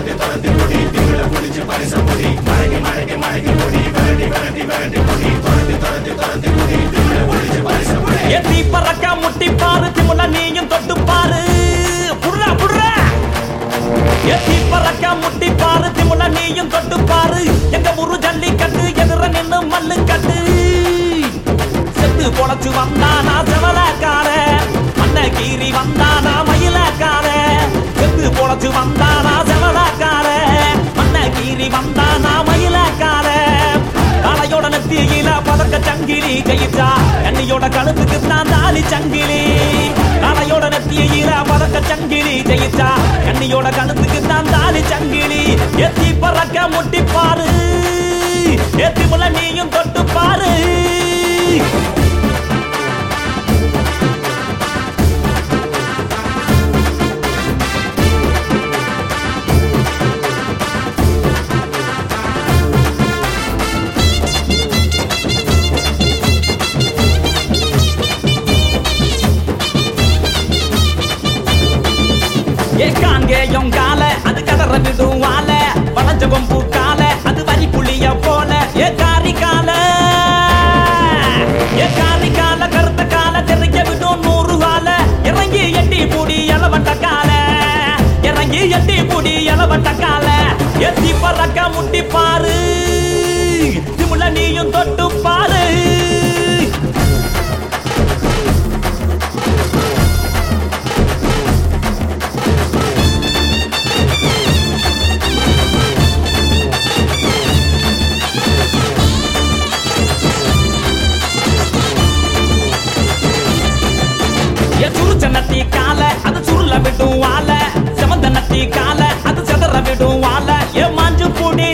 எத்தி பறக்க முட்டி பாரு திமுல நீயும் தொட்டு பாரு புடுறா புடுறா எத்தி பறக்க முட்டி பாரு திமுல நீயும் தொட்டு பாரு எங்க ஊரு ஜல்லிக்கட்டு எதிர நின்னு மல்லு கட்டு செத்து பொழைச்சு வந்தானா செவலக்கார மண்ண கீறி வந்தானா மயிலக்கார செத்து பொழைச்சு வந்தானா செவலக்கார மண்ண கீறி வந்தானா மயிலக்கார காளையோட நெத்தியில பதக்க சங்கிலி கையிட்டா கண்ணியோட கழுத்துக்கு தான் தாலி சங்கிலி காளையோட நெத்தியில பதக்க சங்கிலி ஜெயிச்சா கண்ணியோட கழுத்துக்கு தான் தாலி சங்கிலி எத்தி பறக்க முட்டி பாரு எத்தி முள்ள நீயும் தொட்டு பாரு ஏ காங்கேயம் கால அது கதற விடும் வால வளைஞ்ச கொம்பு கால அது வரி புளிய போல ஏ காரி கால ஏ காரி கால கருத்த கால தெறிக்க விடும் நூறு வால இறங்கி எட்டி பூடி எலவட்ட கால இறங்கி எட்டி பூடி எலவட்ட கால எத்தி பறக்க முட்டி பாரு திமுல நீயும் தொட்டு பாரு ஏ சுருச்ச நத்தி கால அது சுருள விடும் வால செமந்த நத்தி கால அது செதற விடும் வால ஏ மாஞ்சு புடி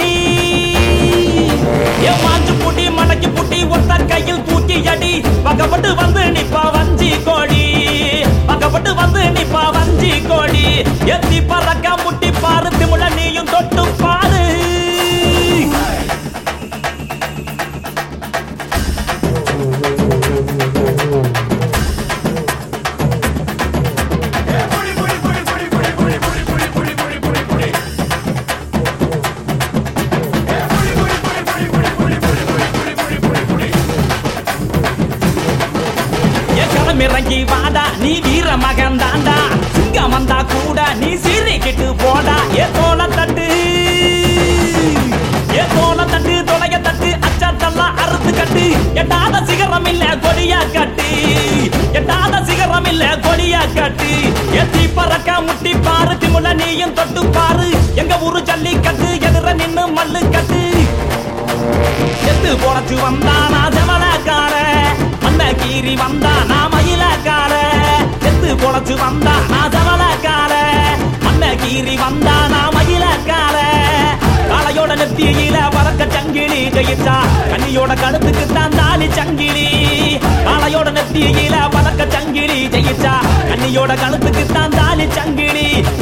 ஏ மாஞ்சு புடி மடக்கி புட்டி ஒத்த கையில் தூக்கி அடி பக்கப்பட்டு வந்து நிப்பா வஞ்சி கோடி பக்கப்பட்டு வந்து நிப்பா வஞ்சி கோடி எத்தி பறக்க முட்டி பாரு திமுல நீயும் தொட்டு பாரு ஏ களமிறங்கி வாடா நீ வீர மகன் தாண்டா சிங்கம் வந்தா கூட நீ சீறிக்கிட்டு போடா ஏ தோல தட்டு ஏ தோல தட்டு தொலைய தட்டு அச்சாத்தெல்லாம் அறுத்து கட்டு எட்டாத சிகரம் இல்ல கொடியா கட்டு எட்டாத சிகரம் இல்ல கொடியா கட்டு எத்தி பறக்க முட்டி பாரு திமுல நீயும் தொட்டு பாரு எங்க ஊரு ஜல்லிக்கட்டு எதிர நின்னு மல்லு கட்டு செத்து பொழைச்சு வந்தானா ஜமலக்கார மண்ண கீறி வந்தானா மயிலக்கார செத்து பொழைச்சு வந்தானா ஜமலக்கார மண்ண கீறி வந்தானா மயிலக்கார காளையோட நெத்தியில பறக்க சங்கிலி ஜெயிச்சா கண்ணியோட கழுத்துக்கு தான் தாலி சங்கிலி காளையோட நெத்தியில பறக்க சங்கிலி ஜெயிச்சா கண்ணியோட கழுத்துக்கு தான் தாலி சங்கிலி